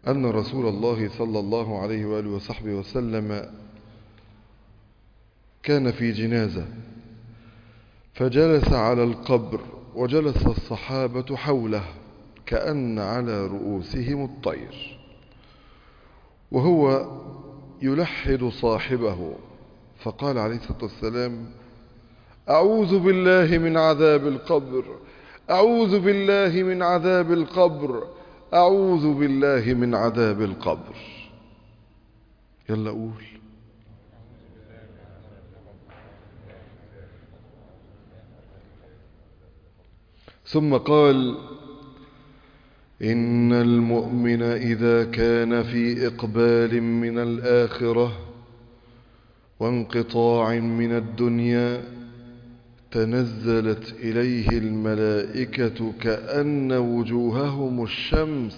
أن رسول الله صلى الله عليه وآله وصحبه وسلم كان في جنازة فجلس على القبر وجلس الصحابة حوله كأن على رؤوسهم الطير وهو يلحد صاحبه فقال عليه الصلاة والسلام أعوذ بالله من عذاب القبر أعوذ بالله من عذاب القبر أعوذ بالله من عذاب القبر يلا قول ثم قال إن المؤمن إذا كان في إقبال من الآخرة وانقطاع من الدنيا تنزلت إليه الملائكة كأن وجوههم الشمس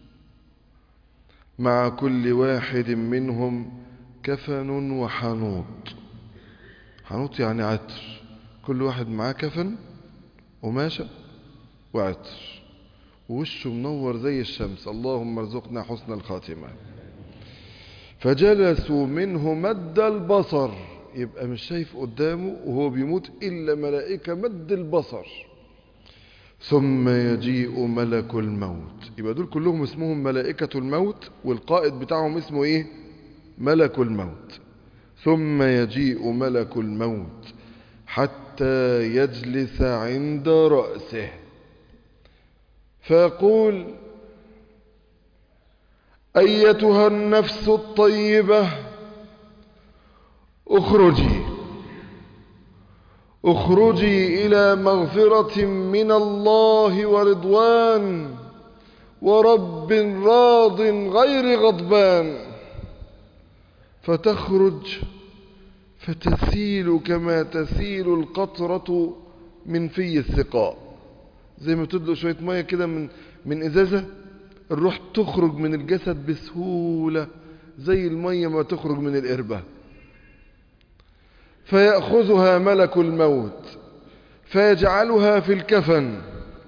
مع كل واحد منهم كفن وحنوط حنوط يعني عطر كل واحد معاه كفن قماشة وعطر ووشه منور زي الشمس اللهم ارزقنا حسن الخاتمة فجلسوا منه مد البصر يبقى مش شايف قدامه وهو بيموت إلا ملائكة مد البصر ثم يجيء ملك الموت يبقى دول كلهم اسمهم ملائكة الموت والقائد بتاعهم اسمه ايه ملك الموت ثم يجيء ملك الموت حتى يجلس عند رأسه فيقول أيتها النفس الطيبة اخرجي اخرجي إلى مغفرة من الله ورضوان ورب راض غير غضبان فتخرج فتسيل كما تسيل القطرة من في السقاء زي ما تدلق شوية مية كده من من إزازة الروح تخرج من الجسد بسهولة زي المية ما تخرج من الإربة فيأخذها ملك الموت فيجعلها في الكفن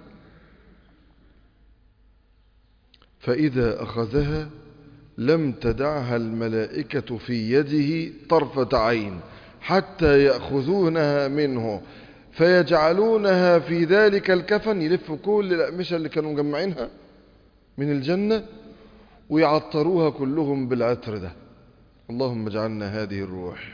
فإذا أخذها لم تدعها الملائكة في يده طرفة عين حتى يأخذونها منه فيجعلونها في ذلك الكفن يلفوا كل الأقمشة اللي كانوا مجمعينها من الجنة ويعطروها كلهم بالعطر ده اللهم اجعلنا هذه الروح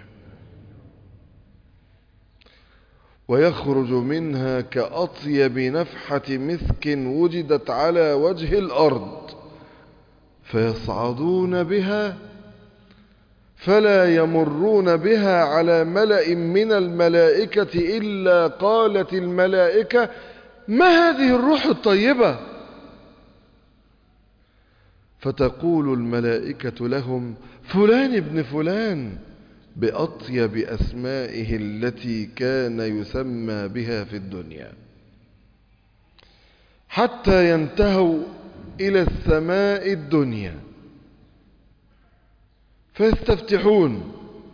ويخرج منها كأطيب نفحة مسك وجدت على وجه الأرض فيصعدون بها فلا يمرون بها على ملأ من الملائكة إلا قالت الملائكة ما هذه الروح الطيبة فتقول الملائكة لهم فلان ابن فلان بأطيب أسمائه التي كان يسمى بها في الدنيا حتى ينتهوا إلى السماء الدنيا فيستفتحون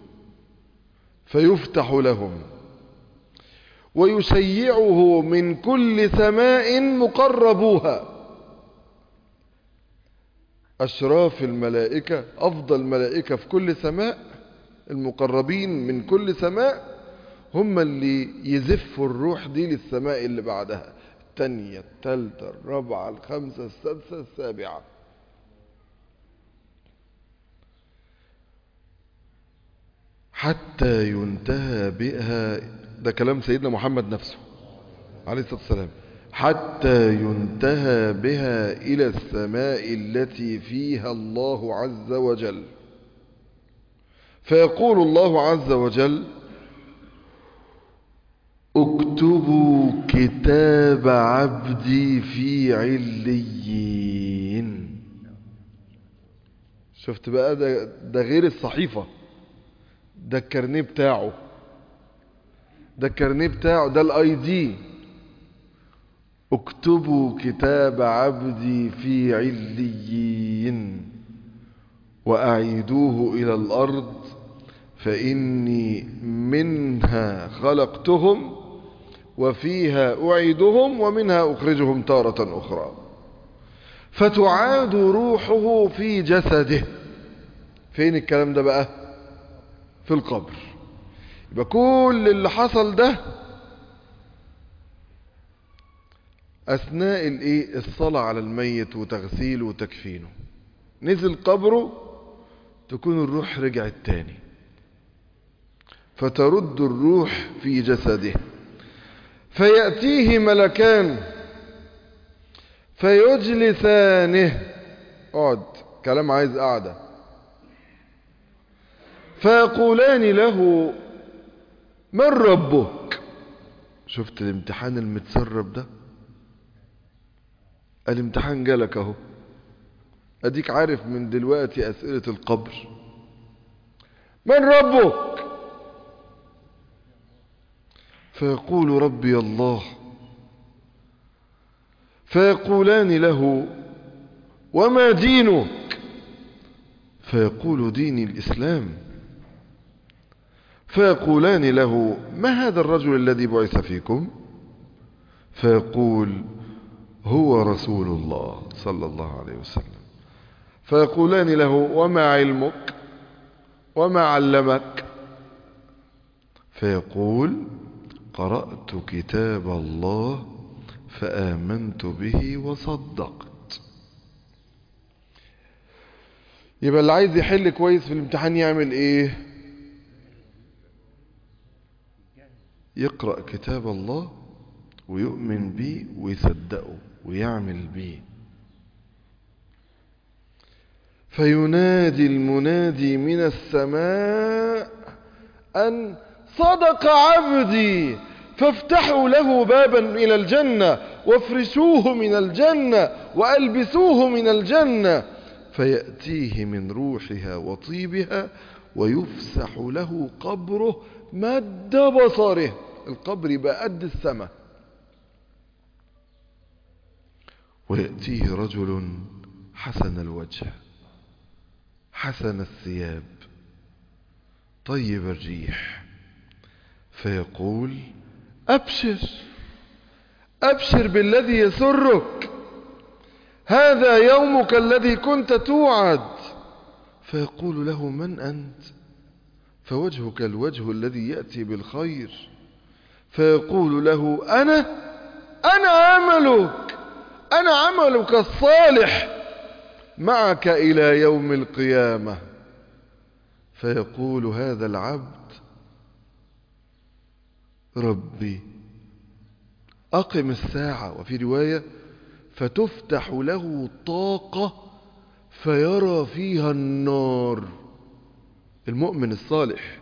فيفتح لهم ويشيعه من كل سماء مقربوها أشراف الملائكة أفضل ملائكة في كل سماء المقربين من كل سماء هم اللي يزفوا الروح دي للسماء اللي بعدها الثانية الثالثة الرابعة الخامسة السادسة السابعة حتى ينتهى بها ده كلام سيدنا محمد نفسه عليه الصلاة والسلام حتى ينتهى بها إلى السماء التي فيها الله عز وجل فيقول الله عز وجل اكتبوا كتاب عبدي في عليين شفت بقى ده, ده غير الصحيفة ده الكارنيه بتاعه ده الكارنيه بتاعه ده الاي دي اكتبوا كتاب عبدي في عليين وأعيدوه إلى الأرض فإني منها خلقتهم وفيها أعيدهم ومنها أخرجهم تارة أخرى فتعاد روحه في جسده فين الكلام ده بقى في القبر يبقى كل اللي حصل ده أثناء الإيه الصلاة على الميت وتغسيله وتكفينه نزل قبره تكون الروح رجعت تاني فترد الروح في جسده فيأتيه ملكان فيجلسانه اقعد كلام عايز قعدة فيقولان له من ربك شفت الامتحان المتسرب ده الامتحان جالك اهو اديك عارف من دلوقتي اسئلة القبر من ربك فيقول ربي الله فيقولان له وما دينك فيقول ديني الإسلام فيقولان له ما هذا الرجل الذي بعث فيكم فيقول هو رسول الله صلى الله عليه وسلم فيقولان له وما علمك وما علمك فيقول قرأت كتاب الله فآمنت به وصدقت يبقى اللي عايز يحل كويس في الامتحان يعمل ايه يقرأ كتاب الله ويؤمن به ويصدقه ويعمل به فينادي المنادي من السماء أن صدق عبدي فافتحوا له بابا إلى الجنة وافرشوه من الجنة وألبسوه من الجنة فيأتيه من روحها وطيبها ويفسح له قبره مد بصره القبر يبقى قد السماء ويأتيه رجل حسن الوجه حسن الثياب طيب الريح فيقول أبشر أبشر بالذي يسرك هذا يومك الذي كنت توعد فيقول له من أنت فوجهك الوجه الذي يأتي بالخير فيقول له أنا أنا عملك أنا عملك الصالح معك إلى يوم القيامة فيقول هذا العبد ربي أقم الساعة وفي رواية فتفتح له طاقة فيرى فيها النار المؤمن الصالح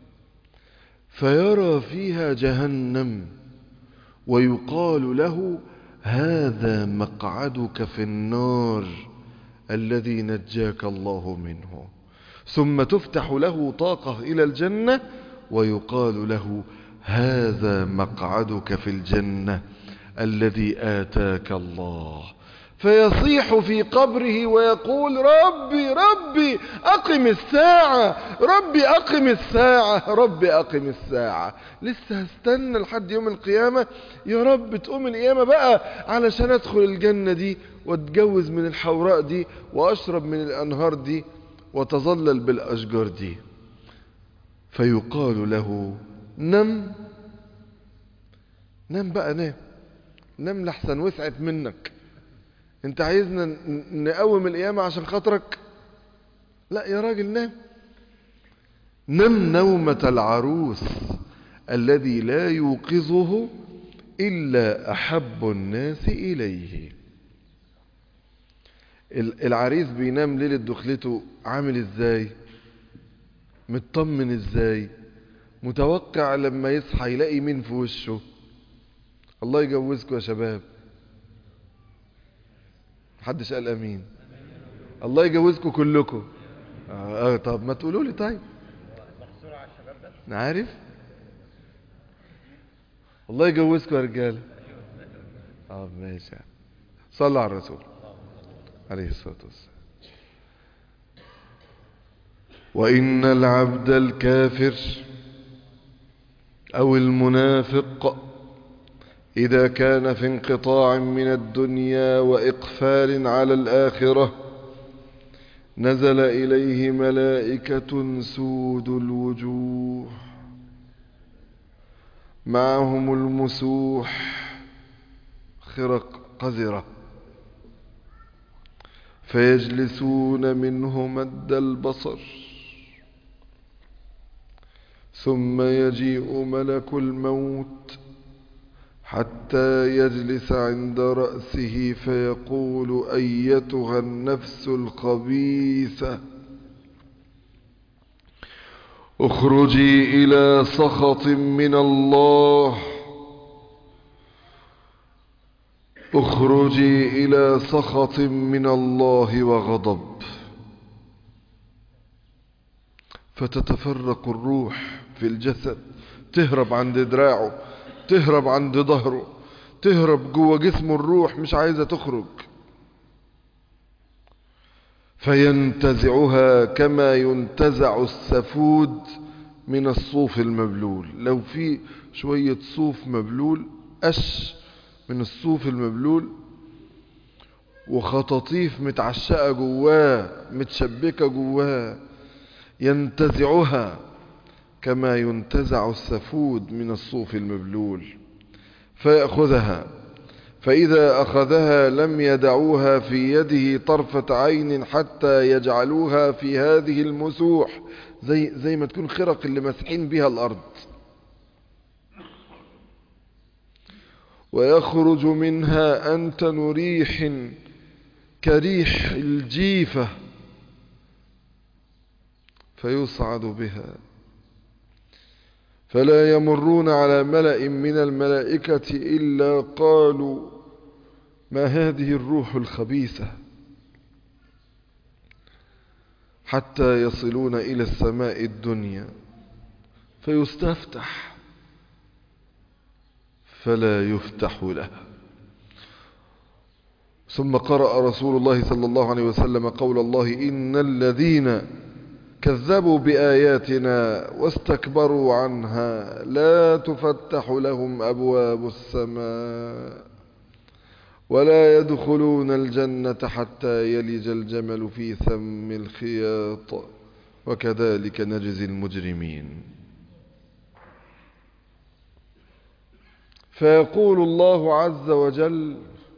فيرى فيها جهنم ويقال له هذا مقعدك في النار الذي نجاك الله منه ثم تفتح له طاقة إلى الجنة ويقال له هذا مقعدك في الجنة الذي آتاك الله فيصيح في قبره ويقول ربي ربي أقم الساعة ربي أقم الساعة ربي أقم الساعة لسه هستنى لحد يوم القيامة يا رب تقوم القيامة بقى علشان أدخل الجنة دي واتجوز من الحوراء دي وأشرب من الأنهار دي وتظلل بالأشجار دي فيقال له نم نم بقى نام نام لحسن وسعت منك انت عايزنا نقوم القيامة عشان خاطرك لا يا راجل نام نم نومة العروس الذي لا يوقظه إلا أحب الناس إليه العريس بينام ليلة دخلته عامل ازاي مطمن ازاي متوقع لما يصحى يلاقي مين في وشه الله يجوزكم يا شباب محدش قال امين الله يجوزكم كلكم آه طب ما تقولوا لي طيب عارف الله يجوزكم يا رجاله اه ماشي صلوا على الرسول عليه الصلاه والسلام وان العبد الكافر او المنافق إذا كان في انقطاع من الدنيا وإقفال على الآخرة نزل إليه ملائكة سود الوجوه معهم المسوح خرق قذرة فيجلسون منه مد البصر ثم يجيء ملك الموت حتى يجلس عند رأسه فيقول أيتها النفس الخبيثة اخرجي إلى سخط من الله اخرجي إلى سخط من الله وغضب فتتفرق الروح في الجسد تهرب عند دراعه تهرب عند ظهره تهرب جوه جسمه الروح مش عايزة تخرج فينتزعها كما ينتزع السفود من الصوف المبلول لو في شوية صوف مبلول قش من الصوف المبلول وخطاطيف متعشقة جواه متشبكة جواه ينتزعها كما ينتزع السفود من الصوف المبلول فيأخذها فإذا أخذها لم يدعوها في يده طرفة عين حتى يجعلوها في هذه المسوح زي, زي ما تكون خرق اللي مسحين بها الأرض ويخرج منها أنتن ريح كريح الجيفة فيصعد بها فلا يمرون على ملأ من الملائكة إلا قالوا ما هذه الروح الخبيثة حتى يصلون إلى السماء الدنيا فيستفتح فلا يفتح له ثم قرأ رسول الله صلى الله عليه وسلم قول الله إن الذين كذبوا بآياتنا واستكبروا عنها لا تفتح لهم أبواب السماء ولا يدخلون الجنة حتى يلج الجمل في ثم الخياط وكذلك نجزي المجرمين فيقول الله عز وجل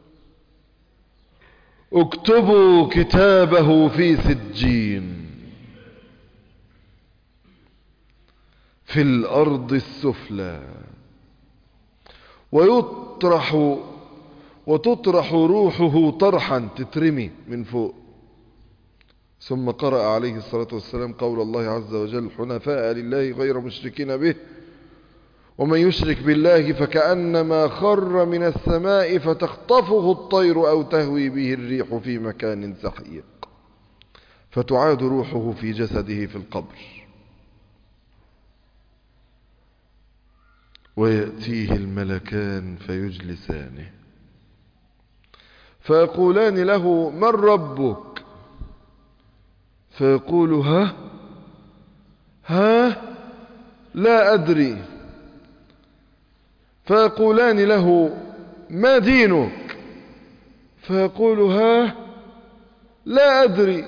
اكتبوا كتابه في سجين في الأرض السفلى ويطرح وتطرح روحه طرحا تترمي من فوق ثم قرأ عليه الصلاة والسلام قول الله عز وجل حنفاء لله غير مشركين به ومن يشرك بالله فكأنما خر من السماء فتخطفه الطير أو تهوي به الريح في مكان سحيق فتعاد روحه في جسده في القبر ويأتيه الملكان فيجلسانه فيقولان له من ربك فيقول ها ها لا أدري فيقولان له ما دينك فيقول ها لا أدري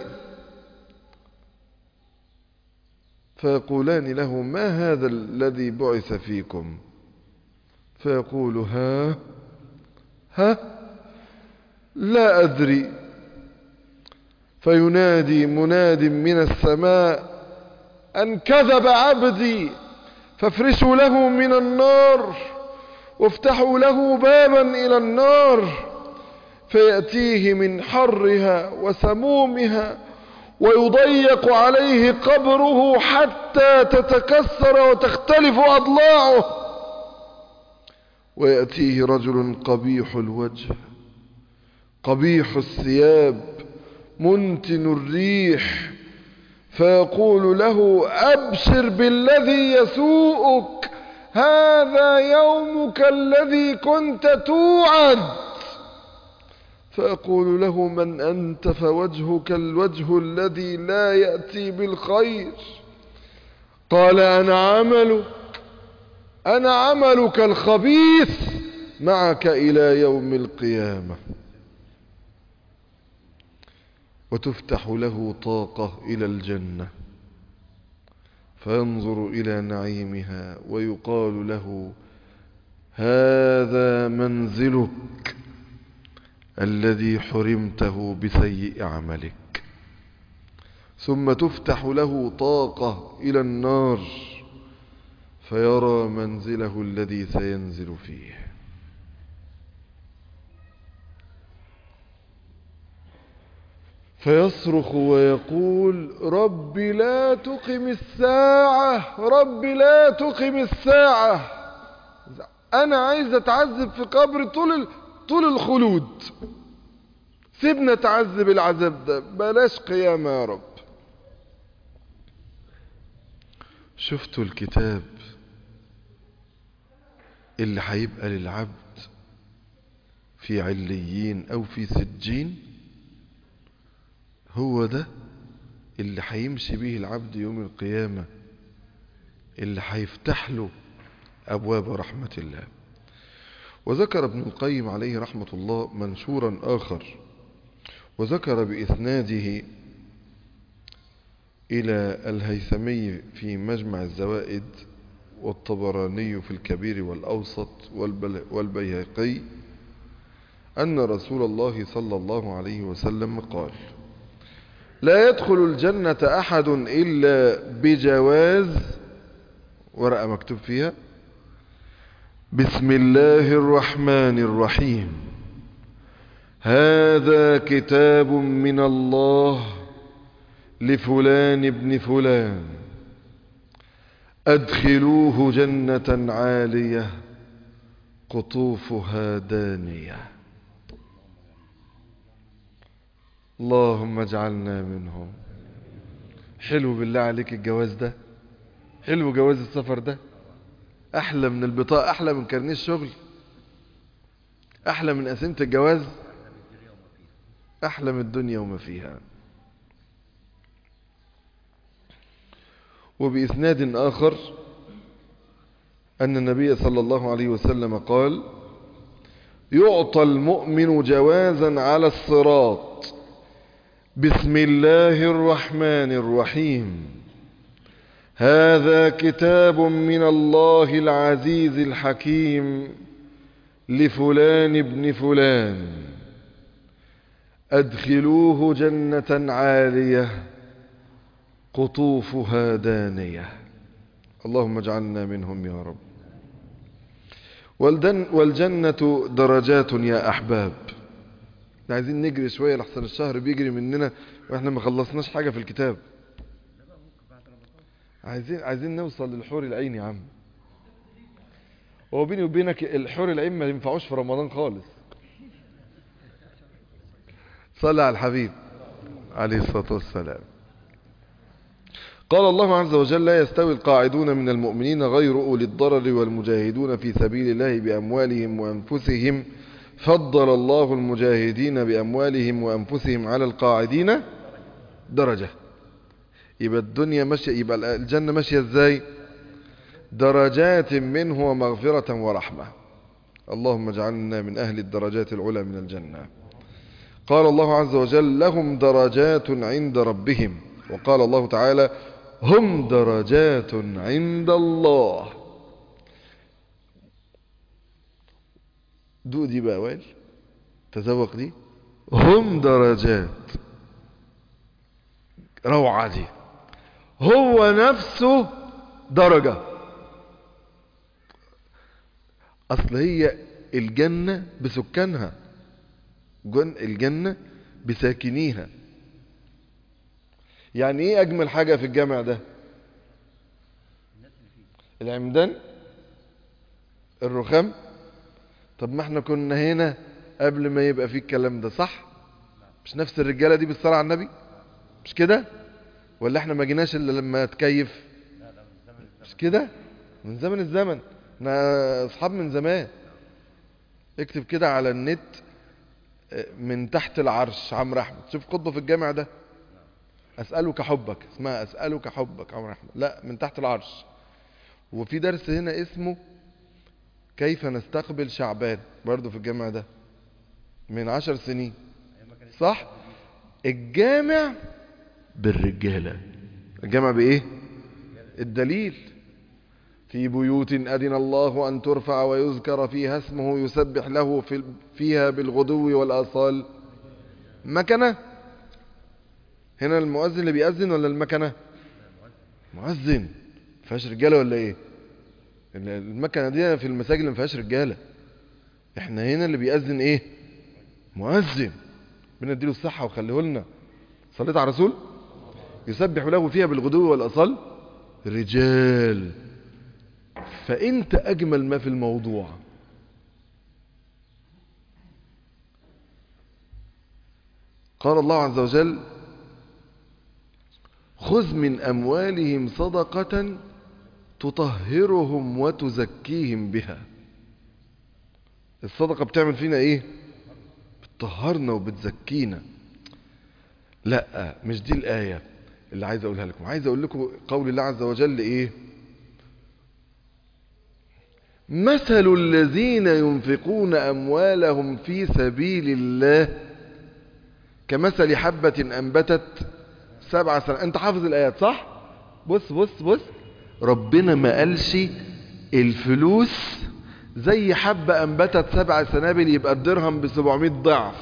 فيقولان له ما هذا الذي بعث فيكم فيقول ها ها لا أدري فينادي مناد من السماء أن كذب عبدي فافرشوا له من النار وافتحوا له بابا إلى النار فيأتيه من حرها وسمومها ويضيق عليه قبره حتى تتكسر وتختلف أضلاعه ويأتيه رجل قبيح الوجه قبيح الثياب منتن الريح فيقول له أبشر بالذي يسوءك هذا يومك الذي كنت توعد فيقول له من أنت فوجهك الوجه الذي لا يأتي بالخير قال أنا عملك أنا عملك الخبيث معك إلى يوم القيامة وتفتح له طاقة إلى الجنة فينظر إلى نعيمها ويقال له هذا منزلك الذي حرمته بسيء عملك ثم تفتح له طاقة إلى النار فيرى منزله الذي سينزل فيه فيصرخ ويقول رب لا تقم الساعة رب لا تقم الساعة أنا عايز أتعذب في قبر طول طول الخلود سيبنا تعذب العذاب ده بلاش قيامة يا رب شفتوا الكتاب اللي هيبقى للعبد في عليين أو في سجين هو ده اللي هيمشي به العبد يوم القيامة اللي هيفتح له أبواب رحمة الله وذكر ابن القيم عليه رحمة الله منشورا آخر وذكر بإسناده إلى الهيثمي في مجمع الزوائد والطبراني في الكبير والأوسط والبيهقي أن رسول الله صلى الله عليه وسلم قال لا يدخل الجنة أحد إلا بجواز ورقة مكتوب فيها بسم الله الرحمن الرحيم هذا كتاب من الله لفلان ابن فلان أدخلوه جنة عالية قطوفها دانية اللهم اجعلنا منهم حلو بالله عليك الجواز ده حلو جواز السفر ده احلى من البطاقة احلى من كارنيه الشغل احلى من قسيمة الجواز احلى من الدنيا وما فيها وبإسناد آخر أن النبي صلى الله عليه وسلم قال يعطى المؤمن جوازا على الصراط بسم الله الرحمن الرحيم هذا كتاب من الله العزيز الحكيم لفلان ابن فلان أدخلوه جنة عالية قطوفها دانية اللهم اجعلنا منهم يا رب والجنة درجات يا أحباب عايزين نجري شوية لحسن الشهر بيجري مننا واحنا ما خلصناش حاجة في الكتاب عايزين عايزين نوصل للحور العين يا عم هو بيني وبينك الحور العين ما ينفعوش في رمضان خالص صلى على الحبيب عليه الصلاة والسلام قال الله عز وجل لا يستوي القاعدون من المؤمنين غير أولي الضرر والمجاهدون في سبيل الله بأموالهم وأنفسهم فضل الله المجاهدين بأموالهم وأنفسهم على القاعدين درجة يبقى الدنيا ماشية يبقى الجنة ماشية ازاي درجات منه ومغفرة ورحمة اللهم اجعلنا من أهل الدرجات العلى من الجنة قال الله عز وجل لهم درجات عند ربهم وقال الله تعالى هم درجات عند الله دوق دي بقى وائل تذوق دي هم درجات روعة دي هو نفسه درجة أصل هي الجنة بسكانها الجنة بساكنيها يعني ايه اجمل حاجة في الجامع ده العمدان الرخام طب ما احنا كنا هنا قبل ما يبقى فيه الكلام ده صح مش نفس الرجالة دي بالصلاة على النبي مش كده ولا احنا ما جيناش الا لما تكيف مش كده من زمن الزمن احنا اصحاب من زمان اكتب كده على النت من تحت العرش عمرو احمد شوف خطبه في الجامع ده اسالك حبك اسمها اسالك حبك عمرو احمد لا من تحت العرش وفي درس هنا اسمه كيف نستقبل شعبان برضو في الجامع ده من عشر سنين صح الجامع بالرجالة الجامع بإيه الدليل في بيوت أذن الله أن ترفع ويذكر فيها اسمه يسبح له في فيها بالغدو والآصال مكنة هنا المؤذن اللي بيأذن ولا المكنة مؤذن فيهاش رجالة ولا ايه المكنة دي في المساجد اللي ما فيهاش رجالة احنا هنا اللي بيأذن ايه مؤذن بنديله الصحة وخليه لنا صليت على الرسول يسبح له فيها بالغدو والأصال رجال فانت اجمل ما في الموضوع قال الله عز وجل خذ من اموالهم صدقة تطهرهم وتزكيهم بها الصدقة بتعمل فينا ايه بتطهرنا وبتزكينا لا مش دي الآية اللي عايز اقولها لكم عايز اقول لكم قول الله عز وجل ايه مثل الذين ينفقون أموالهم في سبيل الله كمثل حبة أنبتت سبع سنة أنت حافظ الآيات صح؟ بص بص بص ربنا ما قالش الفلوس زي حبة أنبتت سبع سنابل يبقى الدرهم بسبعمائة ضعف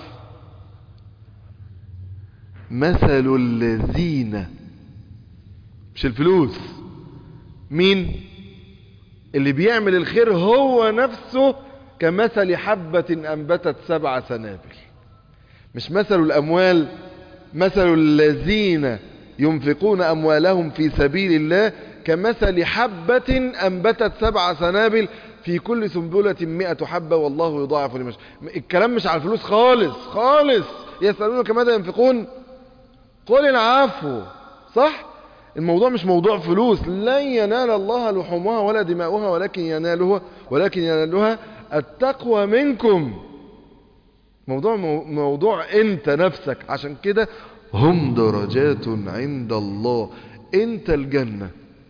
مثل الذين مش الفلوس مين؟ اللي بيعمل الخير هو نفسه كمثل حبة أنبتت سبع سنابل مش مثل الأموال مثل الذين ينفقون أموالهم في سبيل الله كمثل حبة أنبتت سبع سنابل في كل سنبلة مئة حبة والله يضاعف لمن الكلام مش على الفلوس خالص خالص يسألونك ماذا ينفقون قل العفو صح الموضوع مش موضوع فلوس لن ينال الله لحومها ولا دماؤها ولكن ينالها ولكن ينالها التقوى منكم موضوع موضوع انت نفسك عشان كده هم درجات عند الله انت الجنة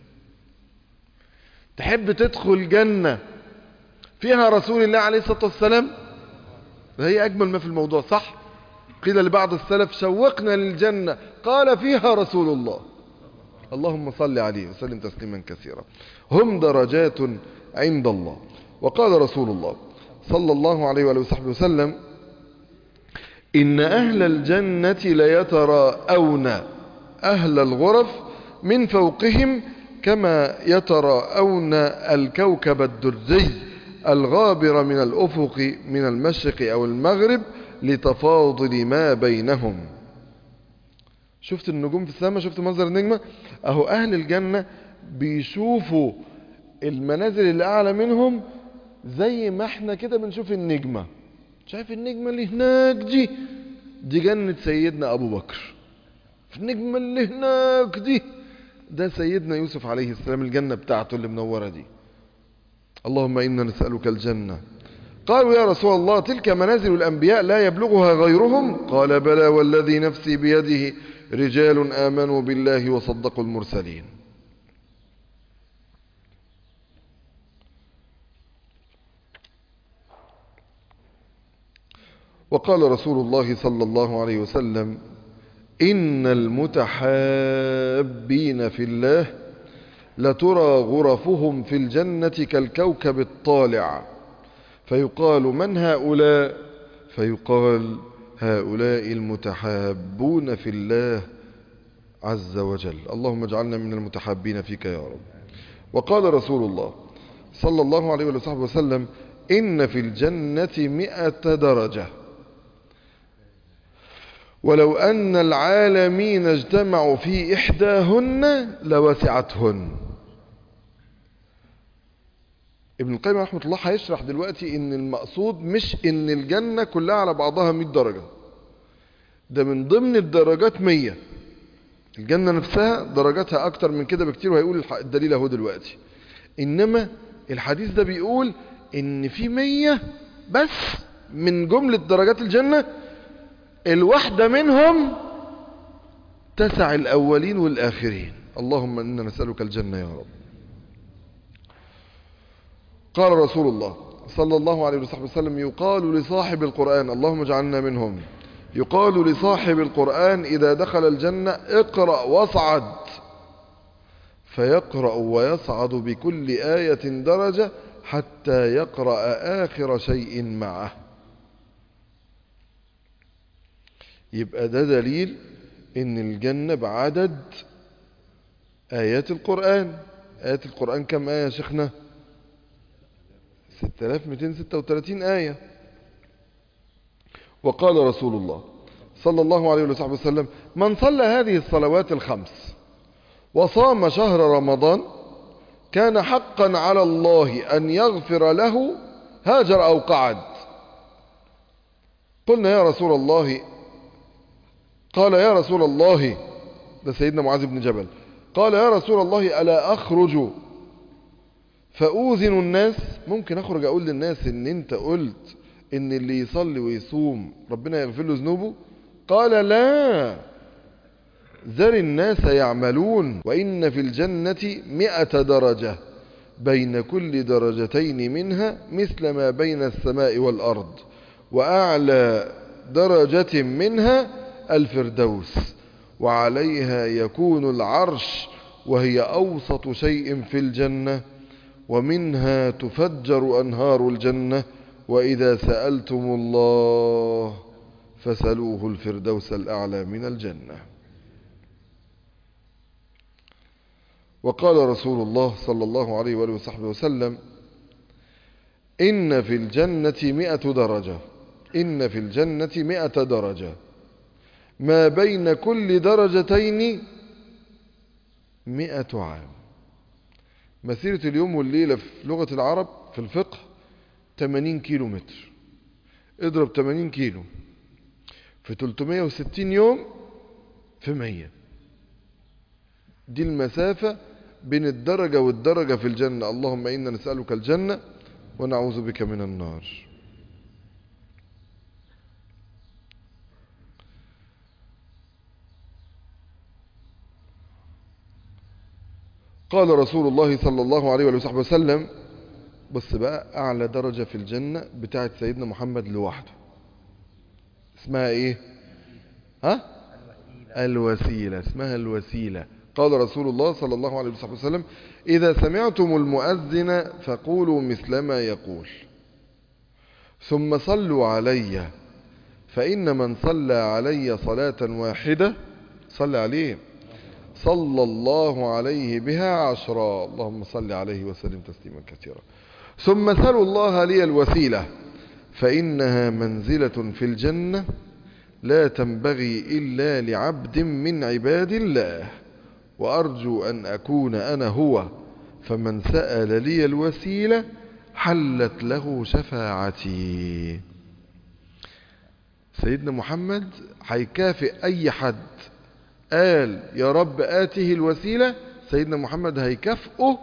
تحب تدخل جنة فيها رسول الله عليه الصلاة والسلام هي اجمل ما في الموضوع صح قيل لبعض السلف شوقنا للجنة قال فيها رسول الله اللهم صل عليه وسلم تسليما كثيرا هم درجات عند الله وقال رسول الله صلى الله عليه وآله وصحبه وسلم إن أهل الجنة ليتراءون أهل الغرف من فوقهم كما يتراءون الكوكب الدري الغابر من الأفق من المشرق أو المغرب لتفاضل ما بينهم شفت النجوم في السماء شفت منظر النجمة اهو اهل الجنة بيشوفوا المنازل اللي اعلى منهم زي ما احنا كده بنشوف النجمة شايف النجمة اللي هناك دي دي جنة سيدنا ابو بكر النجمة اللي هناك دي ده سيدنا يوسف عليه السلام الجنة بتاعته اللي منورة دي اللهم إنا نسألك الجنة قالوا يا رسول الله تلك منازل الأنبياء لا يبلغها غيرهم قال بلى والذي نفسي بيده رجال آمنوا بالله وصدقوا المرسلين وقال رسول الله صلى الله عليه وسلم إن المتحابين في الله لترى غرفهم في الجنة كالكوكب الطالع فيقال من هؤلاء فيقال هؤلاء المتحابون في الله عز وجل اللهم اجعلنا من المتحابين فيك يا رب وقال رسول الله صلى الله عليه وصحبه وسلم إن في الجنة مئة درجة ولو أن العالمين اجتمعوا في إحداهن لوسعتهن ابن القيم رحمة الله هيشرح دلوقتي ان المقصود مش ان الجنة كلها على بعضها 100 درجة ده من ضمن الدرجات 100 الجنة نفسها درجاتها اكتر من كده بكتير وهيقول الدليل اهو دلوقتي انما الحديث ده بيقول ان في 100 بس من جملة درجات الجنة الواحدة منهم تسع الاولين والاخرين اللهم انا نسألك الجنة يا رب قال رسول الله صلى الله عليه وصحبه وسلم يقال لصاحب القرآن اللهم اجعلنا منهم يقال لصاحب القرآن إذا دخل الجنة اقرأ واصعد فيقرأ ويصعد بكل آية درجة حتى يقرأ آخر شيء معه يبقى ده دليل ان الجنة بعدد آيات القرآن آيات القرآن كم آية يا شيخنا 6236 آية وقال رسول الله صلى الله عليه وصحبه وسلم من صلى هذه الصلوات الخمس وصام شهر رمضان كان حقا على الله أن يغفر له هاجر أو قعد قلنا يا رسول الله قال يا رسول الله ده سيدنا معاذ بن جبل قال يا رسول الله ألا أخرج فأوذن الناس ممكن أخرج أقول للناس إن أنت قلت إن اللي يصلي ويصوم ربنا يغفر له ذنوبه قال لا ذر الناس يعملون وإن في الجنة مئة درجة بين كل درجتين منها مثل ما بين السماء والأرض وأعلى درجة منها الفردوس وعليها يكون العرش وهي أوسط شيء في الجنة ومنها تفجر أنهار الجنة وإذا سألتم الله فسلوه الفردوس الأعلى من الجنة وقال رسول الله صلى الله عليه وآله وصحبه وسلم إن في الجنة مئة درجة إن في الجنة مئة درجة ما بين كل درجتين مئة عام مسيرة اليوم والليلة في لغة العرب في الفقه 80 كيلو متر اضرب 80 كيلو في 360 يوم في 100 دي المسافة بين الدرجة والدرجة في الجنة اللهم إنا نسألك الجنة ونعوذ بك من النار قال رسول الله صلى الله عليه وصحبه وسلم بص بقى أعلى درجة في الجنة بتاعت سيدنا محمد لوحده اسمها ايه ها الوسيلة اسمها الوسيلة قال رسول الله صلى الله عليه وسلم إذا سمعتم المؤذن فقولوا مثل ما يقول ثم صلوا علي فإن من صلى علي صلاة واحدة صلى عليه صلى الله عليه بها عشرا اللهم صل عليه وسلم تسليما كثيرا ثم سلوا الله لي الوسيلة فإنها منزلة في الجنة لا تنبغي إلا لعبد من عباد الله وأرجو أن أكون أنا هو فمن سأل لي الوسيلة حلت له شفاعتي سيدنا محمد هيكافئ أي حد قال يا رب آته الوسيلة سيدنا محمد هيكافئه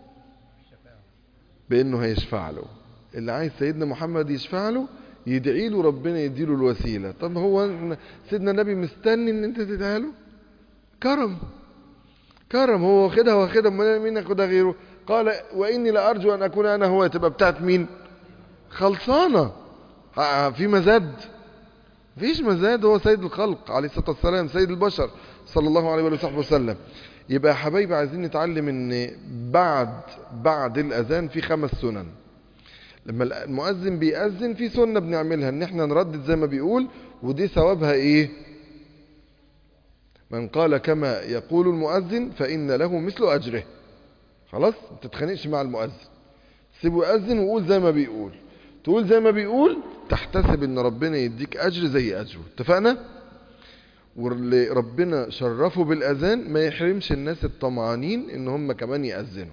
بأنه هيشفع له اللي عايز سيدنا محمد يشفع له يدعي له ربنا يديله الوسيلة طب هو سيدنا النبي مستني ان انت تدعي له كرم كرم هو واخدها واخدها مين ياخدها غيره قال واني لارجو ان اكون انا هو تبقى بتاعت مين خلصانة في مزاد فيش مزاد هو سيد الخلق عليه الصلاة والسلام سيد البشر صلى الله عليه وصحبه وسلم يبقى يا حبايبي عايزين نتعلم ان بعد بعد الاذان في خمس سنن لما المؤذن بيأذن في سنة بنعملها ان احنا نردد زي ما بيقول ودي ثوابها ايه من قال كما يقول المؤذن فإن له مثل أجره خلاص ما تتخانقش مع المؤذن سيبه يأذن وقول زي ما بيقول تقول زي ما بيقول تحتسب ان ربنا يديك أجر زي أجره اتفقنا واللي ربنا شرفه بالأذان ما يحرمش الناس الطمعانين ان هم كمان يأذنوا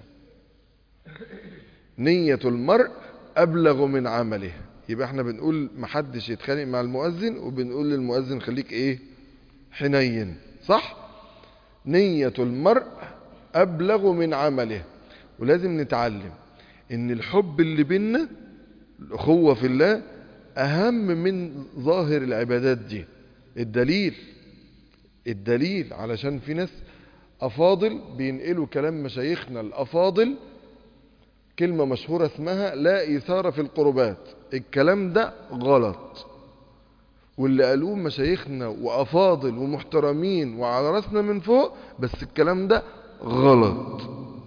نية المرء أبلغ من عمله يبقى احنا بنقول محدش يتخانق مع المؤذن وبنقول للمؤذن خليك ايه حنين صح نية المرء أبلغ من عمله ولازم نتعلم ان الحب اللي بينا الأخوة في الله أهم من ظاهر العبادات دي الدليل الدليل علشان في ناس أفاضل بينقلوا كلام مشايخنا الأفاضل كلمة مشهورة اسمها لا إثارة في القربات الكلام ده غلط واللي قالوه مشايخنا وأفاضل ومحترمين وعلى راسنا من فوق بس الكلام ده غلط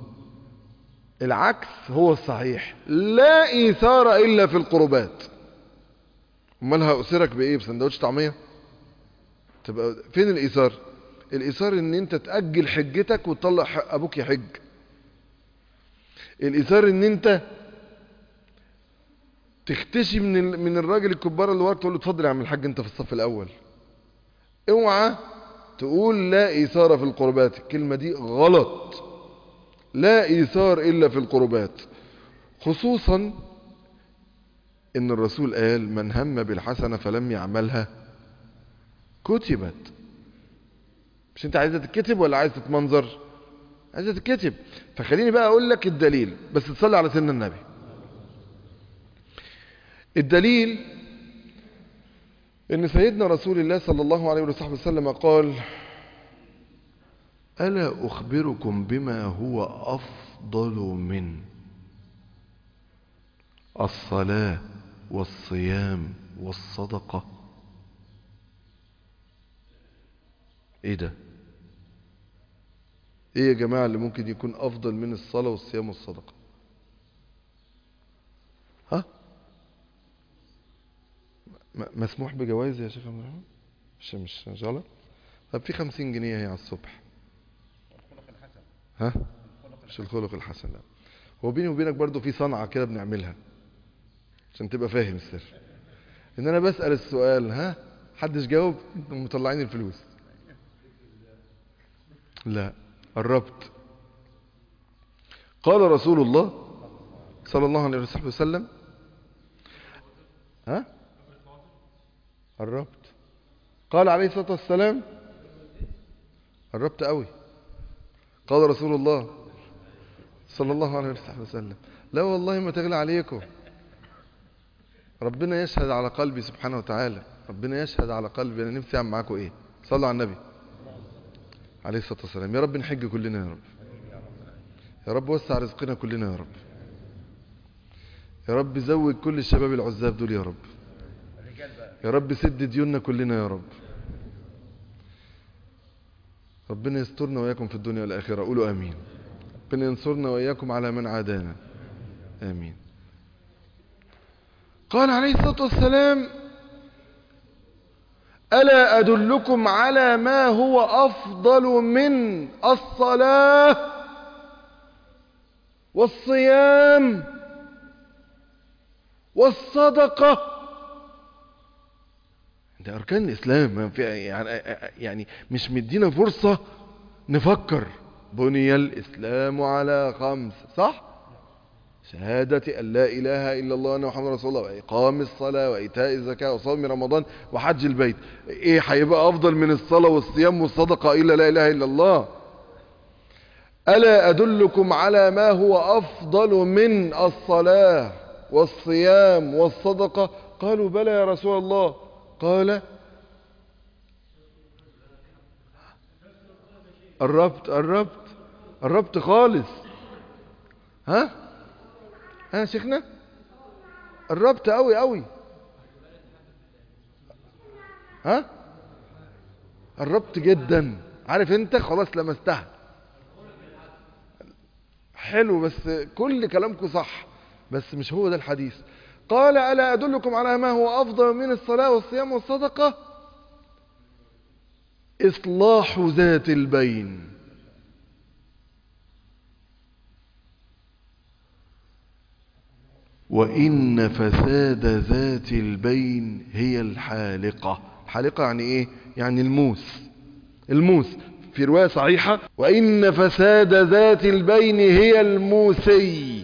العكس هو الصحيح لا إيثار إلا في القربات امال هأسرك بإيه بسندوتش طعمية تبقى فين الإيثار الإيثار إن أنت تأجل حجتك وتطلع حق أبوك يحج الإيثار إن أنت تختشي من ال... من الراجل الكبار اللي وراك تقول له اتفضل يا عم الحاج انت في الصف الاول اوعى تقول لا ايثار في القربات الكلمه دي غلط لا ايثار الا في القربات خصوصا ان الرسول قال من هم بالحسنه فلم يعملها كتبت مش انت عايزه تتكتب ولا عايز تتمنظر عايزه تتكتب فخليني بقى اقول لك الدليل بس تصلي على سيدنا النبي الدليل ان سيدنا رسول الله صلى الله عليه وصحبه وسلم قال ألا أخبركم بما هو أفضل من الصلاة والصيام والصدقة ايه ده ايه يا جماعة اللي ممكن يكون افضل من الصلاة والصيام والصدقة ها مسموح بجوائز يا شيخ عبد الرحمن مش مش مش غلط طب في خمسين جنيه هي على الصبح ها مش الخلق الحسن لا هو بيني وبينك برضو في صنعة كده بنعملها عشان تبقى فاهم السر ان انا بسأل السؤال ها حدش جاوب مطلعين الفلوس لا قربت قال رسول الله صلى الله عليه وسلم ها قربت قال عليه الصلاة والسلام قربت قوي قال رسول الله صلى الله عليه وسلم لا والله ما تغلى عليكم ربنا يشهد على قلبي سبحانه وتعالى ربنا يشهد على قلبي انا نفسي اعمل معاكم ايه صلوا على النبي عليه الصلاة والسلام يا رب نحج كلنا يا رب يا رب وسع رزقنا كلنا يا رب يا رب زود كل الشباب العزاب دول يا رب يا رب سد ديوننا كلنا يا رب ربنا يسترنا وإياكم في الدنيا والآخرة قولوا آمين ربنا ينصرنا وإياكم على من عادانا آمين قال عليه الصلاة والسلام ألا أدلكم على ما هو أفضل من الصلاة والصيام والصدقة ده أركان الإسلام يعني, يعني مش مدينا فرصة نفكر بني الإسلام على خمس صح؟ شهادة أن لا إله إلا الله وأن محمد رسول الله وإقام الصلاة وإيتاء الزكاة وصوم رمضان وحج البيت إيه هيبقى أفضل من الصلاة والصيام والصدقة إلا لا إله إلا الله ألا أدلكم على ما هو أفضل من الصلاة والصيام والصدقة قالوا بلى يا رسول الله قال قربت قربت قربت خالص ها ها شيخنا قربت قوي قوي ها قربت جدا عارف انت خلاص لمستها حلو بس كل كلامكم صح بس مش هو ده الحديث قال ألا أدلكم على ما هو أفضل من الصلاة والصيام والصدقة إصلاح ذات البين وإن فساد ذات البين هي الحالقة الحالقة يعني إيه؟ يعني الموس الموس في رواية صحيحة وإن فساد ذات البين هي الموسي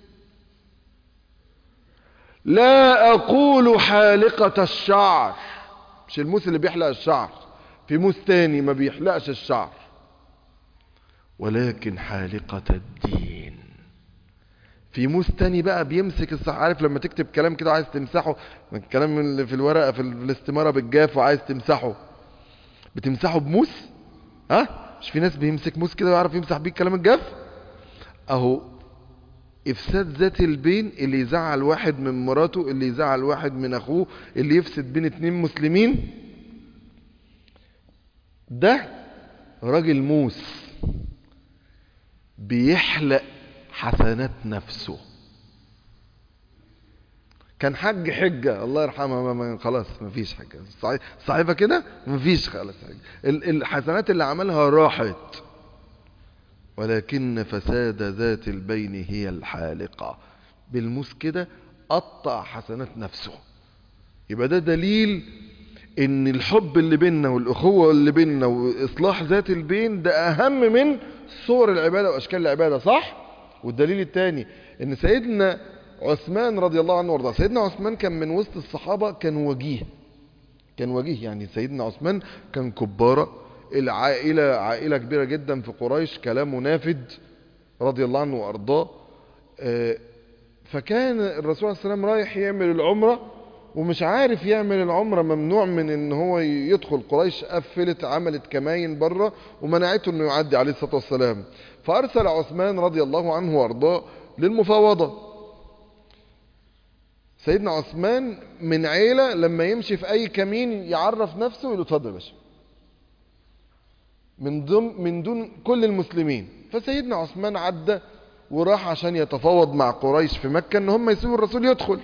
لا أقول حالقة الشعر مش الموس اللي بيحلق الشعر في موس تاني ما بيحلقش الشعر ولكن حالقة الدين في موس تاني بقى بيمسك الصح عارف لما تكتب كلام كده عايز تمسحه الكلام اللي في الورقة في الاستمارة بالجاف وعايز تمسحه بتمسحه بموس ها مش في ناس بيمسك موس كده ويعرف يمسح بيه الكلام الجاف اهو افساد ذات البين اللي يزعل واحد من مراته اللي يزعل واحد من اخوه اللي يفسد بين اتنين مسلمين ده راجل موس بيحلق حسنات نفسه كان حج حجة الله يرحمها ما ما خلاص ما فيش حاجة صحيح- صحيفة كده ما فيش خلاص حاجة ال- الحسنات اللي عملها راحت ولكن فساد ذات البين هي الحالقة بالموس كده قطع حسنات نفسه يبقى ده دليل ان الحب اللي بيننا والاخوة اللي بيننا واصلاح ذات البين ده اهم من صور العبادة واشكال العبادة صح والدليل الثاني ان سيدنا عثمان رضي الله عنه وارضاه سيدنا عثمان كان من وسط الصحابة كان وجيه كان وجيه يعني سيدنا عثمان كان كبارة العائلة عائلة كبيرة جدا في قريش كلامه نافد رضي الله عنه وارضاه آه، فكان الرسول صلى الله عليه وسلم رايح يعمل العمرة ومش عارف يعمل العمرة ممنوع من ان هو يدخل قريش قفلت عملت كماين بره ومنعته انه يعدي عليه الصلاة والسلام فارسل عثمان رضي الله عنه وارضاه للمفاوضة سيدنا عثمان من عيلة لما يمشي في اي كمين يعرف نفسه يقول له اتفضل يا باشا من دون من دون كل المسلمين فسيدنا عثمان عدى وراح عشان يتفاوض مع قريش في مكة ان هم يسيبوا الرسول يدخل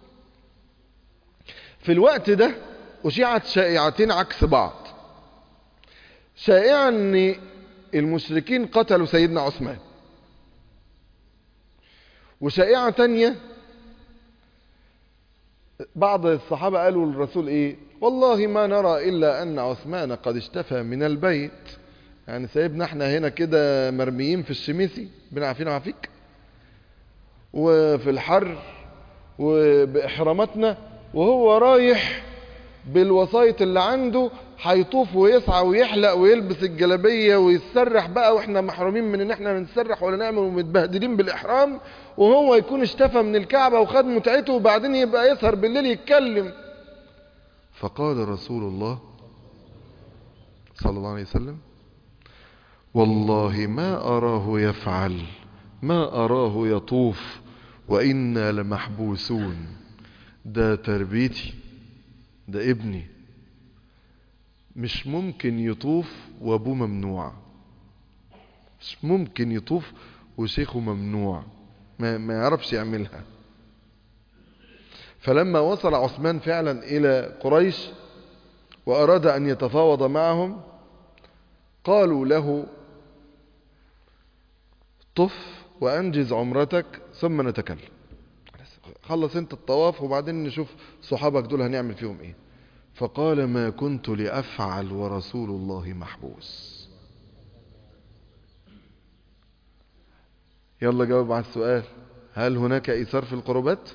في الوقت ده أشيعت شائعتين عكس بعض شائعة ان المشركين قتلوا سيدنا عثمان وشائعة تانية بعض الصحابة قالوا للرسول ايه والله ما نرى الا ان عثمان قد اشتفى من البيت يعني سايبنا احنا هنا كده مرميين في الشميسي بنعافينا عافيك وفي الحر وبإحراماتنا وهو رايح بالوسايط اللي عنده هيطوف ويسعى ويحلق ويلبس الجلابية ويتسرح بقى واحنا محرومين من ان احنا نتسرح ولا نعمل ومتبهدلين بالإحرام وهو يكون اشتفى من الكعبة وخد متعته وبعدين يبقى يسهر بالليل يتكلم فقال رسول الله صلى الله عليه وسلم والله ما أراه يفعل ما أراه يطوف وإنا لمحبوسون ده تربيتي ده ابني مش ممكن يطوف وابوه ممنوع مش ممكن يطوف وشيخه ممنوع ما, ما يعرفش يعملها فلما وصل عثمان فعلا إلى قريش وأراد أن يتفاوض معهم قالوا له طف وأنجز عمرتك ثم نتكلم خلص انت الطواف وبعدين نشوف صحابك دول هنعمل فيهم ايه فقال ما كنت لأفعل ورسول الله محبوس يلا جاوب على السؤال هل هناك إيثار في القربات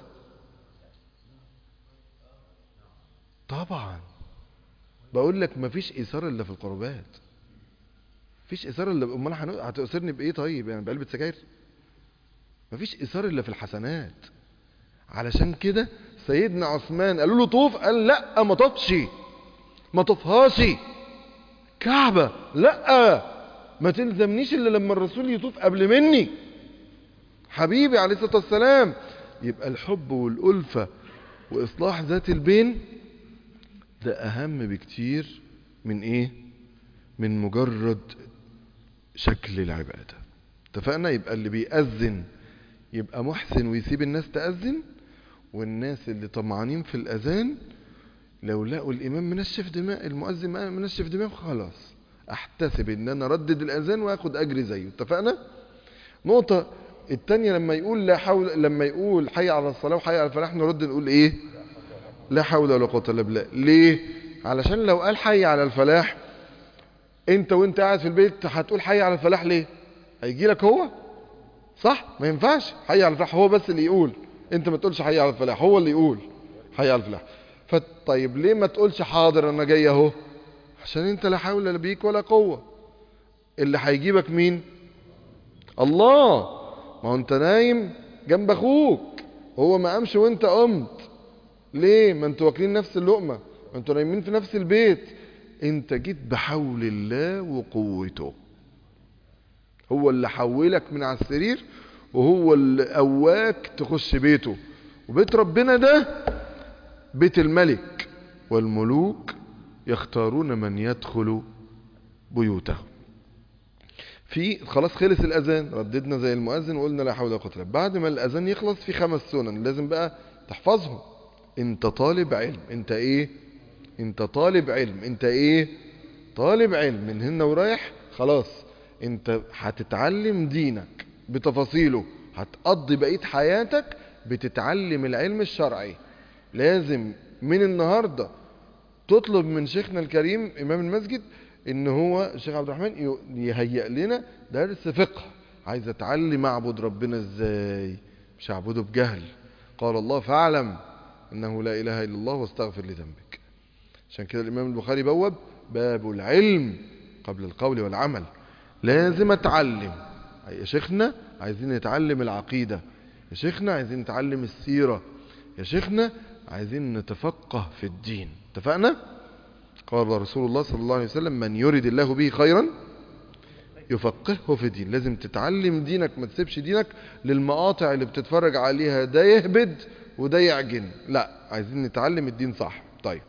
طبعا بقول لك مفيش إيثار إلا في القربات مفيش إيثار إلا أمال هنو- هتأثرني بإيه طيب يعني بعلبة سجاير مفيش إيثار إلا في الحسنات علشان كده سيدنا عثمان قالوا له طوف قال لا ما طفش ما طفهاش كعبة لا ما تلزمنيش الا لما الرسول يطوف قبل مني حبيبي عليه الصلاة والسلام يبقى الحب والألفة وإصلاح ذات البين ده أهم بكتير من إيه من مجرد شكل العبادة اتفقنا يبقى اللي بيأذن يبقى محسن ويسيب الناس تأذن والناس اللي طمعانين في الأذان لو لقوا الإمام منشف دماء المؤذن منشف دماء خلاص أحتسب إن أنا ردد الأذان وآخد أجري زيه اتفقنا؟ نقطة التانية لما يقول لا حول لما يقول حي على الصلاة وحي على الفلاح نرد نقول إيه؟ لا حول ولا قوة إلا بالله ليه؟ علشان لو قال حي على الفلاح أنت وأنت قاعد في البيت هتقول حي على الفلاح ليه؟ هيجي لك هو؟ صح؟ ما ينفعش حي على الفلاح هو بس اللي يقول انت ما تقولش حي على الفلاح هو اللي يقول حي على الفلاح فطيب ليه ما تقولش حاضر انا جاي اهو عشان انت لا حول لا بيك ولا قوة اللي هيجيبك مين الله ما هو انت نايم جنب اخوك هو ما قامش وانت قمت ليه ما انتوا واكلين نفس اللقمة ما انتوا نايمين في نفس البيت انت جيت بحول الله وقوته هو اللي حولك من على السرير وهو اللي قواك تخش بيته وبيت ربنا ده بيت الملك والملوك يختارون من يدخل بيوتهم في خلاص خلص الاذان رددنا زي المؤذن وقلنا لا حول ولا قوه الا بالله بعد ما الاذان يخلص في خمس سنن لازم بقى تحفظهم انت طالب علم انت ايه انت طالب علم انت ايه طالب علم من هنا ورايح خلاص انت هتتعلم دينك بتفاصيله هتقضي بقية حياتك بتتعلم العلم الشرعي لازم من النهاردة تطلب من شيخنا الكريم امام المسجد ان هو الشيخ عبد الرحمن يهيئ لنا درس فقه عايز اتعلم اعبد ربنا ازاي مش اعبده بجهل قال الله فاعلم انه لا اله الا الله واستغفر لذنبك عشان كده الامام البخاري بوب باب العلم قبل القول والعمل لازم اتعلم يا شيخنا عايزين نتعلم العقيدة يا شيخنا عايزين نتعلم السيرة يا شيخنا عايزين نتفقه في الدين اتفقنا قال رسول الله صلى الله عليه وسلم من يرد الله به خيرا يفقهه في الدين لازم تتعلم دينك ما تسيبش دينك للمقاطع اللي بتتفرج عليها ده يهبد وده يعجن لا عايزين نتعلم الدين صح طيب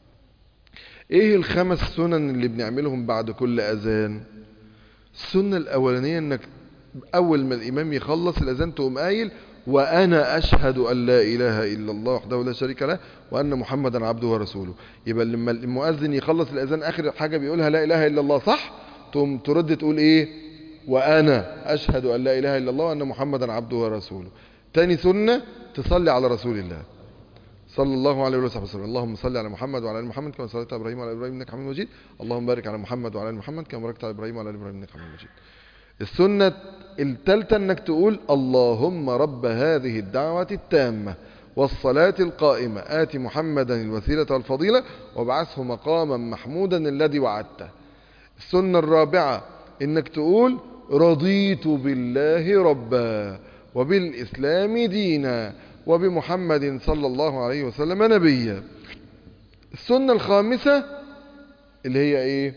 ايه الخمس سنن اللي بنعملهم بعد كل اذان السنة الاولانية انك اول ما الامام يخلص الاذان تقوم قايل وانا اشهد ان لا اله الا الله وحده لا شريك له وان محمدا عبده ورسوله يبقى لما المؤذن يخلص الاذان اخر حاجة بيقولها لا اله الا الله صح تقوم ترد تقول ايه وانا اشهد ان لا اله الا الله وان محمدا عبده ورسوله تاني سنة تصلي على رسول الله صلى الله عليه وسلم اللهم صل على محمد وعلى ال محمد كما صليت على ابراهيم وعلى ابراهيم انك حميد مجيد اللهم بارك على محمد وعلى ال محمد كما باركت على ابراهيم وعلى ال ابراهيم انك حميد مجيد السنة الثالثة انك تقول اللهم رب هذه الدعوة التامة والصلاة القائمة آت محمدا الوسيلة والفضيلة وابعثه مقاما محمودا الذي وعدته السنة الرابعة انك تقول رضيت بالله ربا وبالإسلام دينا وبمحمد صلى الله عليه وسلم نبيا السنة الخامسة اللي هي ايه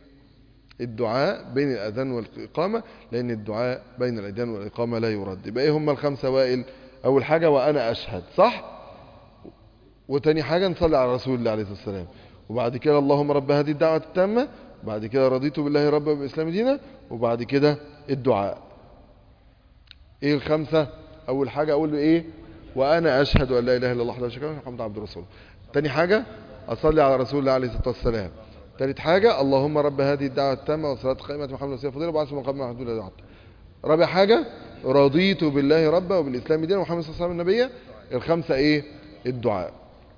الدعاء بين الأذان والإقامة لأن الدعاء بين الأذان والإقامة لا يرد يبقى ايه هم الخمسة وائل أول حاجة وأنا أشهد صح وتاني حاجة نصلي على رسول الله عليه الصلاة والسلام وبعد كده اللهم رب هذه الدعوة التامة بعد كده رضيت بالله ربا وبالإسلام دينا وبعد كده الدعاء ايه الخمسة اول حاجة اقول ايه وانا اشهد ان لا اله الا الله وحده لا شريك له محمد عبد رسوله تاني حاجة اصلي على رسول الله عليه الصلاة والسلام تالت حاجة اللهم رب هذه الدعوة التامة والصلاة قائمة محمد وسيلة فضيلة وبعث مقام محمود الذي رابع حاجة رضيت بالله ربا وبالاسلام دينا ومحمد صلى الله عليه وسلم النبي الخمسة ايه الدعاء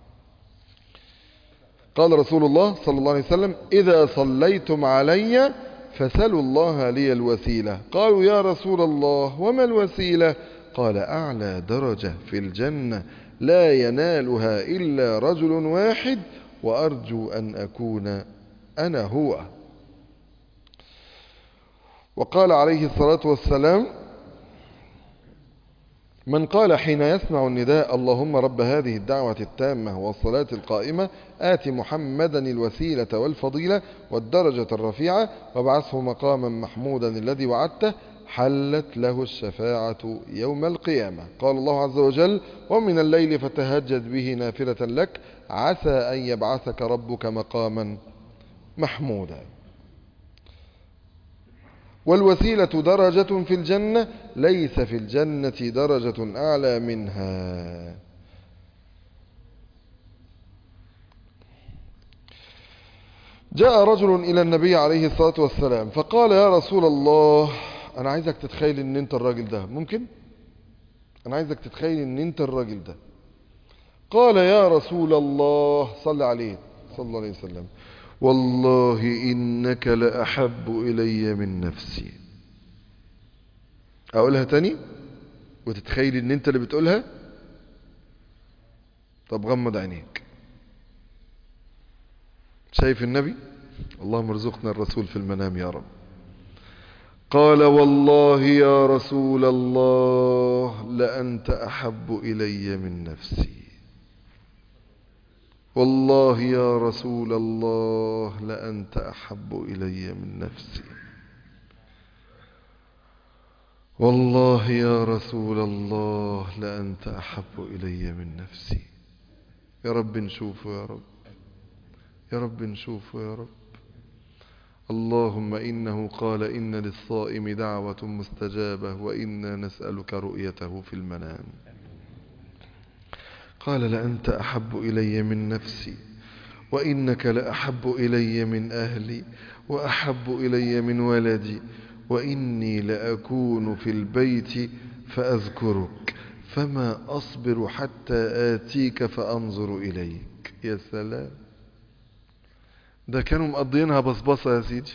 قال رسول الله صلى الله عليه وسلم إذا صليتم علي فسلوا الله لي الوسيلة قالوا يا رسول الله وما الوسيلة قال أعلى درجة في الجنة لا ينالها إلا رجل واحد وأرجو أن أكون أنا هو وقال عليه الصلاة والسلام من قال حين يسمع النداء اللهم رب هذه الدعوة التامة والصلاة القائمة آت محمدا الوسيلة والفضيلة والدرجة الرفيعة وابعثه مقاما محمودا الذي وعدته حلت له الشفاعة يوم القيامة قال الله عز وجل ومن الليل فتهجد به نافلة لك عسى أن يبعثك ربك مقاما محمودا والوسيلة درجة في الجنة ليس في الجنة درجة أعلى منها جاء رجل إلى النبي عليه الصلاة والسلام فقال يا رسول الله أنا عايزك تتخيل أن أنت الراجل ده ممكن؟ أنا عايزك تتخيل أن أنت الراجل ده قال يا رسول الله صلى عليه صلى الله عليه وسلم والله إنك لأحب إلي من نفسي أقولها تاني وتتخيل إن أنت اللي بتقولها طب غمض عينيك شايف النبي اللهم ارزقنا الرسول في المنام يا رب قال والله يا رسول الله لأنت أحب إلي من نفسي والله يا رسول الله لأنت أحب إلي من نفسي والله يا رسول الله لأنت أحب إلي من نفسي يا رب نشوفه يا رب يا رب نشوفه يا رب اللهم إنه قال إن للصائم دعوة مستجابة وإنا نسألك رؤيته في المنام قال لأنت أحب إلي من نفسي وإنك لأحب إلي من أهلي وأحب إلي من ولدي وإني لأكون في البيت فأذكرك فما أصبر حتى آتيك فأنظر إليك يا سلام ده كانوا مقضينها بصبصة يا سيدي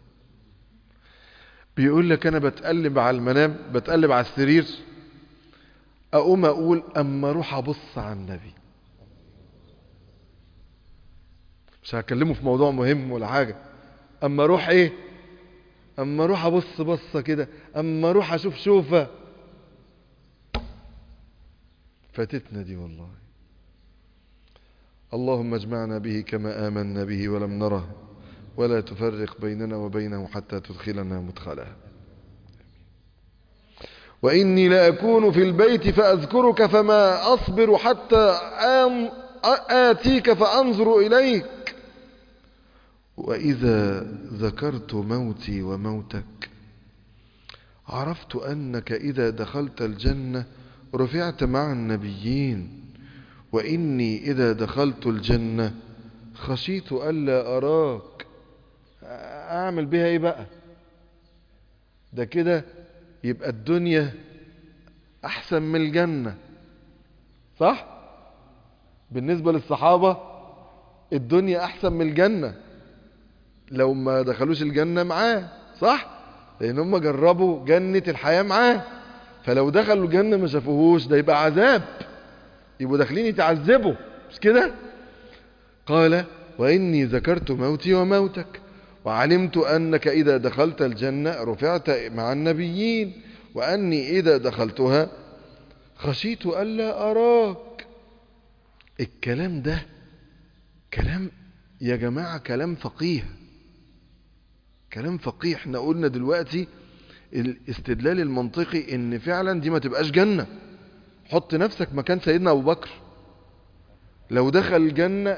بيقول لك أنا بتقلب على المنام بتقلب على السرير أقوم أقول أما أروح أبص على النبي مش هكلمه في موضوع مهم ولا حاجة أما أروح إيه أما أروح أبص بصة كده أما أروح أشوف شوفة فاتتنا دي والله اللهم اجمعنا به كما آمنا به ولم نره ولا تفرق بيننا وبينه حتى تدخلنا مدخله وإني لأكون في البيت فأذكرك فما أصبر حتى آم آتيك فأنظر إليك وإذا ذكرت موتي وموتك عرفت أنك إذا دخلت الجنة رفعت مع النبيين وإني إذا دخلت الجنة خشيت ألا أراك أعمل بها إيه بقى ده كده يبقى الدنيا أحسن من الجنة صح بالنسبة للصحابة الدنيا أحسن من الجنة لو ما دخلوش الجنة معاه صح لأن هم جربوا جنة الحياة معاه فلو دخلوا الجنة ما شافوهوش ده يبقى عذاب يبقوا داخلين يتعذبوا مش كده قال وإني ذكرت موتي وموتك وعلمت أنك إذا دخلت الجنة رفعت مع النبيين وأني إذا دخلتها خشيت ألا أراك الكلام ده كلام يا جماعة كلام فقيه كلام فقيه احنا قلنا دلوقتي الاستدلال المنطقي ان فعلا دي ما تبقاش جنة حط نفسك مكان سيدنا ابو بكر لو دخل الجنة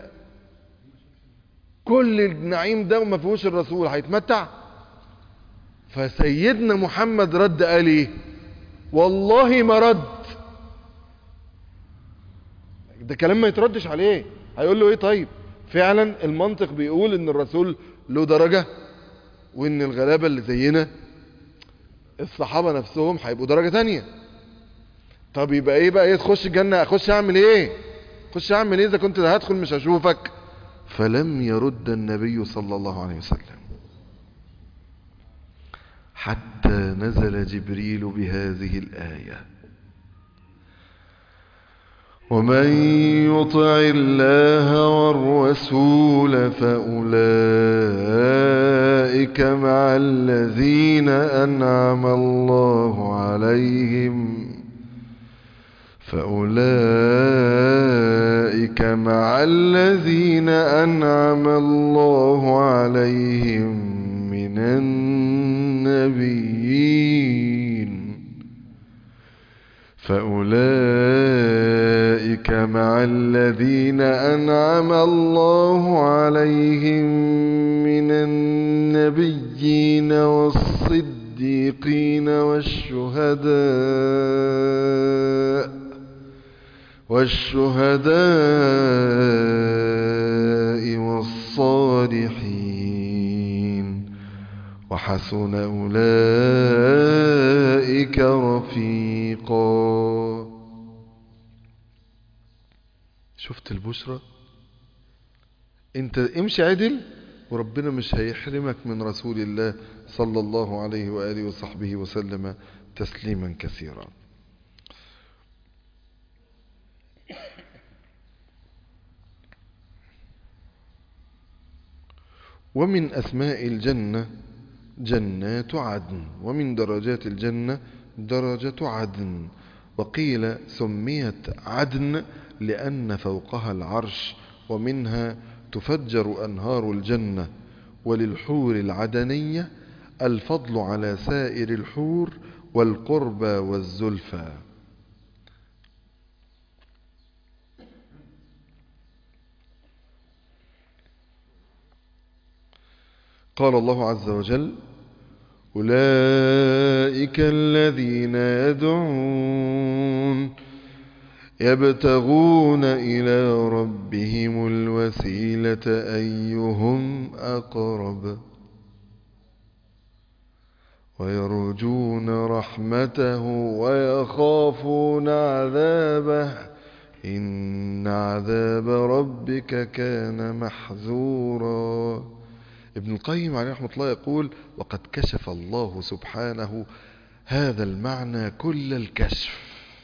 كل النعيم ده وما فيهوش الرسول هيتمتع فسيدنا محمد رد قال ايه والله ما رد ده كلام ما يتردش عليه هيقول له ايه طيب فعلا المنطق بيقول ان الرسول له درجة وان الغلابة اللي زينا الصحابة نفسهم هيبقوا درجة تانية طب يبقى ايه بقى ايه تخش الجنة اخش اعمل ايه خش اعمل ايه اذا كنت هدخل مش هشوفك فلم يرد النبي صلى الله عليه وسلم حتى نزل جبريل بهذه الآية ومن يطع الله والرسول فأولئك مع الذين أنعم الله عليهم فأولئك مع الذين أنعم الله عليهم من النبيين فأولئك مع الذين أنعم الله عليهم من النبيين والصديقين والشهداء والشهداء والصالحين وحسن أولئك رفيقا شفت البشرى انت امشي عدل وربنا مش هيحرمك من رسول الله صلى الله عليه وآله وصحبه وسلم تسليما كثيرا ومن أسماء الجنة جنات عدن ومن درجات الجنة درجة عدن وقيل سميت عدن لأن فوقها العرش ومنها تفجر أنهار الجنة وللحور العدنية الفضل على سائر الحور والقربى والزلفى قال الله عز وجل أولئك الذين يدعون يبتغون إلى ربهم الوسيلة أيهم أقرب ويرجون رحمته ويخافون عذابه إن عذاب ربك كان محذورا ابن القيم عليه رحمة الله يقول وقد كشف الله سبحانه هذا المعنى كل الكشف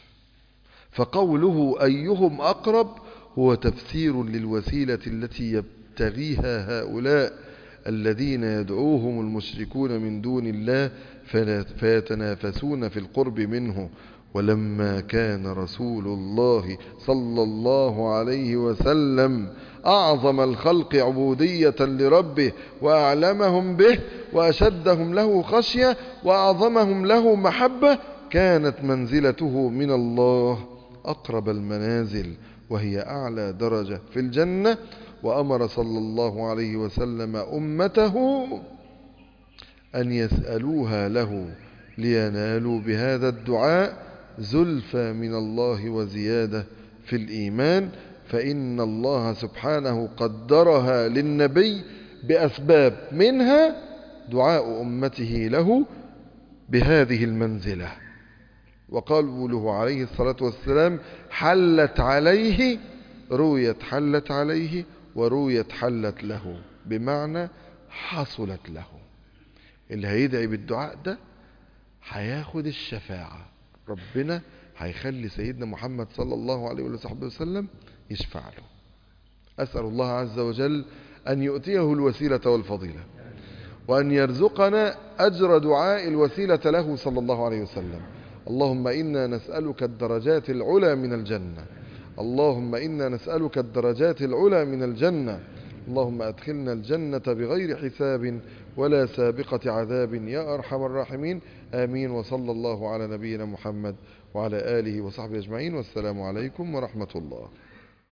فقوله أيهم أقرب هو تفسير للوسيلة التي يبتغيها هؤلاء الذين يدعوهم المشركون من دون الله فيتنافسون في القرب منه ولما كان رسول الله صلى الله عليه وسلم أعظم الخلق عبودية لربه وأعلمهم به وأشدهم له خشية وأعظمهم له محبة كانت منزلته من الله أقرب المنازل وهي أعلى درجة في الجنة وأمر صلى الله عليه وسلم أمته أن يسألوها له لينالوا بهذا الدعاء زلفى من الله وزيادة في الإيمان فإن الله سبحانه قدرها للنبي بأسباب منها دعاء أمته له بهذه المنزلة وقوله عليه الصلاة والسلام حلت عليه رويت حلت عليه ورويت حلت له بمعنى حصلت له اللي هيدعي بالدعاء ده هياخد الشفاعة ربنا هيخلي سيدنا محمد صلى الله عليه وصحبه وسلم يشفع له أسأل الله عز وجل أن يؤتيه الوسيلة والفضيلة وأن يرزقنا أجر دعاء الوسيلة له صلى الله عليه وسلم اللهم إنا نسألك الدرجات العلى من الجنة اللهم إنا نسألك الدرجات العلى من الجنة اللهم أدخلنا الجنة بغير حساب ولا سابقة عذاب يا أرحم الراحمين آمين وصلى الله على نبينا محمد وعلى آله وصحبه أجمعين والسلام عليكم ورحمة الله